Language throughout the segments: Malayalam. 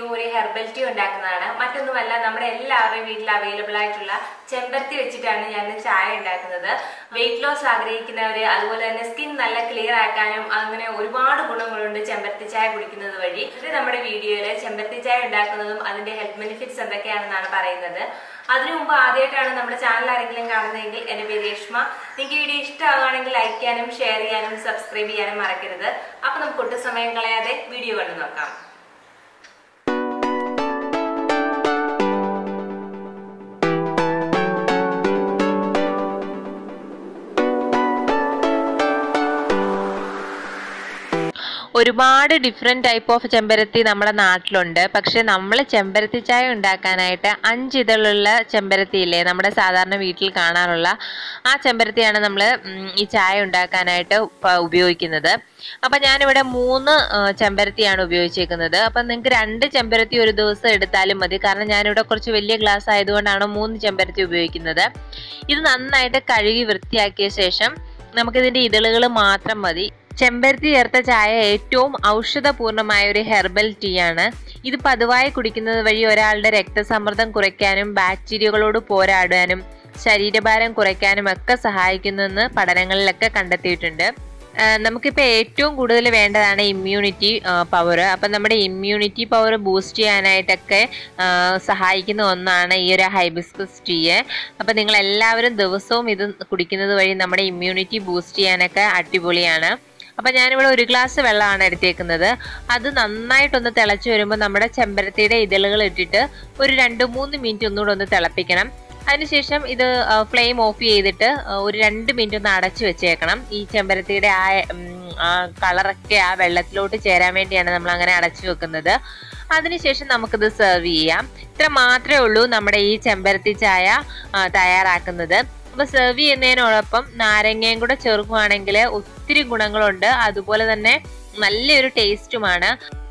ഒരു ഹെർബൽ ടീ ഉണ്ടാക്കുന്നതാണ് മറ്റൊന്നുമല്ല നമ്മുടെ എല്ലാവരുടെയും വീട്ടിൽ അവൈലബിൾ ആയിട്ടുള്ള ചെമ്പരത്തി വെച്ചിട്ടാണ് ഞാൻ ചായ ഉണ്ടാക്കുന്നത് വെയിറ്റ് ലോസ് ആഗ്രഹിക്കുന്നവര് അതുപോലെ തന്നെ സ്കിൻ നല്ല ക്ലിയർ ആക്കാനും അങ്ങനെ ഒരുപാട് ഗുണങ്ങളുണ്ട് ചെമ്പരത്തി ചായ കുടിക്കുന്നത് വഴി ഇത് നമ്മുടെ വീഡിയോയിൽ ചെമ്പരത്തി ചായ ഉണ്ടാക്കുന്നതും അതിന്റെ ഹെൽത്ത് ബെനിഫിറ്റ്സ് എന്തൊക്കെയാണെന്നാണ് പറയുന്നത് അതിനു മുമ്പ് ആദ്യമായിട്ടാണ് നമ്മുടെ ചാനൽ ആരെങ്കിലും കാണുന്നതെങ്കിൽ എന്റെ പേര് രേഷ്മ നിങ്ങൾക്ക് വീഡിയോ ഇഷ്ടമാവുകയാണെങ്കിൽ ലൈക്ക് ചെയ്യാനും ഷെയർ ചെയ്യാനും സബ്സ്ക്രൈബ് ചെയ്യാനും മറക്കരുത് അപ്പൊ നമുക്ക് ഒട്ടും സമയം കളയാതെ വീഡിയോ കണ്ടു നോക്കാം ഒരുപാട് ഡിഫറെൻറ്റ് ടൈപ്പ് ഓഫ് ചെമ്പരത്തി നമ്മുടെ നാട്ടിലുണ്ട് പക്ഷെ നമ്മൾ ചെമ്പരത്തി ചായ ഉണ്ടാക്കാനായിട്ട് അഞ്ച് ഇതളുള്ള ചെമ്പരത്തി ഇല്ലേ നമ്മുടെ സാധാരണ വീട്ടിൽ കാണാറുള്ള ആ ചെമ്പരത്തിയാണ് നമ്മൾ ഈ ചായ ഉണ്ടാക്കാനായിട്ട് പ- ഉപയോഗിക്കുന്നത് അപ്പം ഞാനിവിടെ മൂന്ന് ആ, ചെമ്പരത്തിയാണ് ഉപയോഗിച്ചേക്കുന്നത് അപ്പം നിങ്ങൾക്ക് രണ്ട് ചെമ്പരത്തി ഒരു ദിവസം എടുത്താലും മതി കാരണം ഞാനിവിടെ കുറച്ച് വലിയ ഗ്ലാസ് ആയതുകൊണ്ടാണ് മൂന്ന് ചെമ്പരത്തി ഉപയോഗിക്കുന്നത് ഇത് നന്നായിട്ട് കഴുകി വൃത്തിയാക്കിയ ശേഷം നമുക്കിതിൻ്റെ ഇതളുകൾ മാത്രം മതി ചെമ്പരത്തി ചേർത്ത ചായ ഏറ്റവും ഔഷധപൂർണമായ ഒരു ഹെർബൽ ടീ ആണ് ഇത് പതിവായി കുടിക്കുന്നത് വഴി ഒരാളുടെ രക്തസമ്മർദ്ദം കുറയ്ക്കാനും ബാക്ടീരിയകളോട് പോരാടാനും ശരീരഭാരം കുറയ്ക്കാനും ഒക്കെ സഹായിക്കുന്നെന്ന് പഠനങ്ങളിലൊക്കെ കണ്ടെത്തിയിട്ടുണ്ട് ആഹ് നമുക്കിപ്പോൾ ഏറ്റവും കൂടുതൽ വേണ്ടതാണ് ഇമ്മ്യൂണിറ്റി പവർ അപ്പം നമ്മുടെ ഇമ്മ്യൂണിറ്റി പവർ ബൂസ്റ്റ് ചെയ്യാനായിട്ടൊക്കെ ആഹ് സഹായിക്കുന്ന ഒന്നാണ് ഈ ഒരു ഹൈബിസ്കസ് ടീ അപ്പം നിങ്ങൾ എല്ലാവരും ദിവസവും ഇത് കുടിക്കുന്നത് വഴി നമ്മുടെ ഇമ്മ്യൂണിറ്റി ബൂസ്റ്റ് ചെയ്യാനൊക്കെ അടിപൊളിയാണ് അപ്പം ഞാനിവിടെ ഒരു ഗ്ലാസ് വെള്ളമാണ് എടുത്തേക്കുന്നത് അത് നന്നായിട്ടൊന്ന് തിളച്ച് വരുമ്പോൾ നമ്മുടെ ചെമ്പരത്തിയുടെ ഇതളുകൾ ഇട്ടിട്ട് ഒരു രണ്ട് മൂന്ന് മിനിറ്റ് ഒന്നുകൂടെ ഒന്ന് തിളപ്പിക്കണം അതിനുശേഷം ഇത് ഫ്ലെയിം ഓഫ് ചെയ്തിട്ട് ആ, ഒരു രണ്ട് മിനിറ്റ് ഒന്ന് അടച്ചു വെച്ചേക്കണം ഈ ചെമ്പരത്തിയുടെ ആ ഉം, ആ കളറൊക്കെ ആ വെള്ളത്തിലോട്ട് ചേരാൻ വേണ്ടിയാണ് നമ്മൾ അങ്ങനെ അടച്ചു വെക്കുന്നത് അതിനുശേഷം നമുക്കിത് സെർവ് ചെയ്യാം ഇത്ര മാത്രമേ ഉള്ളൂ നമ്മുടെ ഈ ചെമ്പരത്തി ചായ ആ, തയ്യാറാക്കുന്നത് അപ്പൊ സെർവ് ചെയ്യുന്നതിനോടൊപ്പം നാരങ്ങയും കൂടെ ചേർക്കുകയാണെങ്കിൽ ഒത്തിരി ഗുണങ്ങളുണ്ട് അതുപോലെ തന്നെ നല്ലൊരു ടേസ്റ്റുമാണ്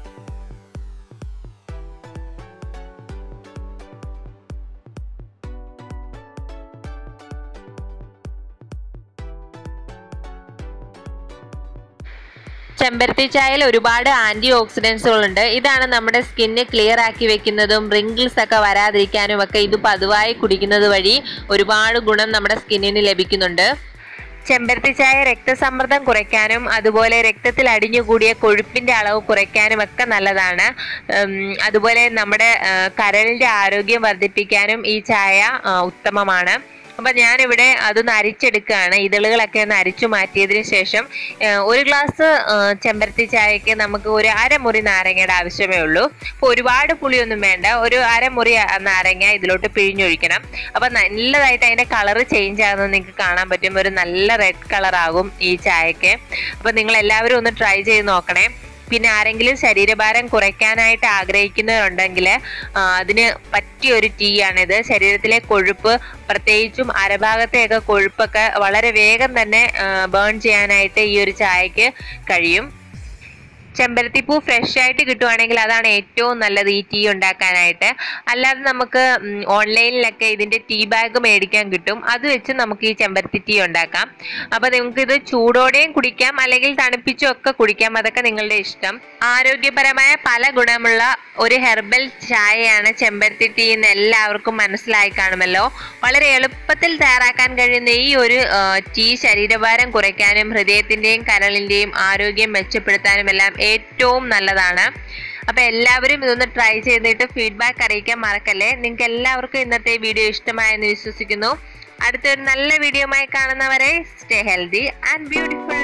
ചെമ്പരത്തി ചായയിൽ ഒരുപാട് ആന്റി ഓക്സിഡൻസുകളുണ്ട് ഇതാണ് നമ്മുടെ സ്കിന്ന് ക്ലിയർ ആക്കി വെക്കുന്നതും റിങ്കിൾസ് ഒക്കെ വരാതിരിക്കാനും ഒക്കെ ഇത് പതിവായി കുടിക്കുന്നത് വഴി ഒരുപാട് ഗുണം നമ്മുടെ സ്കിന്നിന് ലഭിക്കുന്നുണ്ട് ചെമ്പരത്തി ചായ രക്തസമ്മർദ്ദം കുറയ്ക്കാനും അതുപോലെ രക്തത്തിൽ അടിഞ്ഞുകൂടിയ കൊഴുപ്പിന്റെ അളവ് കുറയ്ക്കാനും ഒക്കെ നല്ലതാണ് ഉം, അതുപോലെ നമ്മുടെ ആ, കരളിന്റെ ആരോഗ്യം വർദ്ധിപ്പിക്കാനും ഈ ചായ ആ, ഉത്തമമാണ് അപ്പൊ ഞാനിവിടെ അതൊന്ന് അരിച്ചെടുക്കുകയാണ് ഇതളുകളൊക്കെ ഒന്ന് അരിച്ചു മാറ്റിയതിന് ശേഷം ആ, ഒരു ഗ്ലാസ് ആ, ചെമ്പരത്തി ചായക്ക് നമുക്ക് ഒരു അരമുറി നാരങ്ങയുടെ ആവശ്യമേ ഉള്ളൂ അപ്പോൾ ഒരുപാട് പുളിയൊന്നും വേണ്ട ഒരു അരമുറി ആ, നാരങ്ങ ഇതിലോട്ട് പിഴിഞ്ഞൊഴിക്കണം അപ്പൊ നല്ലതായിട്ട് അതിന്റെ കളർ ചേഞ്ച് ആകുന്നത് നിങ്ങൾക്ക് കാണാൻ പറ്റും ഒരു നല്ല റെഡ് കളർ ആകും ഈ ചായക്ക് അപ്പൊ നിങ്ങൾ എല്ലാവരും ഒന്ന് ട്രൈ ചെയ്ത് നോക്കണേ പിന്നെ ആരെങ്കിലും ശരീരഭാരം കുറയ്ക്കാനായിട്ട് ആഗ്രഹിക്കുന്നവരുണ്ടെങ്കിൽ അതിന് പറ്റിയ ഒരു ടീ ആണിത് ശരീരത്തിലെ കൊഴുപ്പ് പ്രത്യേകിച്ചും അരഭാഗത്തെയൊക്കെ കൊഴുപ്പൊക്കെ വളരെ വേഗം തന്നെ ബേൺ ചെയ്യാനായിട്ട് ഈ ഒരു ചായക്ക് കഴിയും ചെമ്പരത്തിപ്പൂ ഫ്രഷ് ആയിട്ട് കിട്ടുവാണെങ്കിൽ അതാണ് ഏറ്റവും നല്ലത് ഈ ടീ ഉണ്ടാക്കാനായിട്ട് അല്ലാതെ നമുക്ക് ഉം, ഓൺലൈനിലൊക്കെ ഇതിന്റെ ടീ ബാഗ് മേടിക്കാൻ കിട്ടും അത് വെച്ച് നമുക്ക് ഈ ചെമ്പരത്തി ടീ ഉണ്ടാക്കാം അപ്പൊ നിങ്ങൾക്ക് ഇത് ചൂടോടെയും കുടിക്കാം അല്ലെങ്കിൽ തണുപ്പിച്ചും ഒക്കെ കുടിക്കാം അതൊക്കെ നിങ്ങളുടെ ഇഷ്ടം ആരോഗ്യപരമായ പല ഗുണമുള്ള ഒരു ഹെർബൽ ചായയാണ് ചെമ്പരത്തി ടീ എന്ന് എല്ലാവർക്കും മനസ്സിലായി കാണുമല്ലോ വളരെ എളുപ്പത്തിൽ തയ്യാറാക്കാൻ കഴിയുന്ന ഈ ഒരു ആ, ടീ ശരീരഭാരം കുറയ്ക്കാനും ഹൃദയത്തിന്റെയും കരളിന്റെയും ആരോഗ്യം മെച്ചപ്പെടുത്താനും എല്ലാം ഏറ്റവും നല്ലതാണ് അപ്പൊ എല്ലാവരും ഇതൊന്ന് ട്രൈ ചെയ്തിട്ട് ഫീഡ്ബാക്ക് അറിയിക്കാൻ മറക്കല്ലേ നിങ്ങൾക്ക് എല്ലാവർക്കും ഇന്നത്തെ വീഡിയോ ഇഷ്ടമായെന്ന് വിശ്വസിക്കുന്നു അടുത്തൊരു നല്ല വീഡിയോമായി കാണുന്നവരെ സ്റ്റേ ഹെൽത്തി ആൻഡ് ബ്യൂട്ടിഫുൾ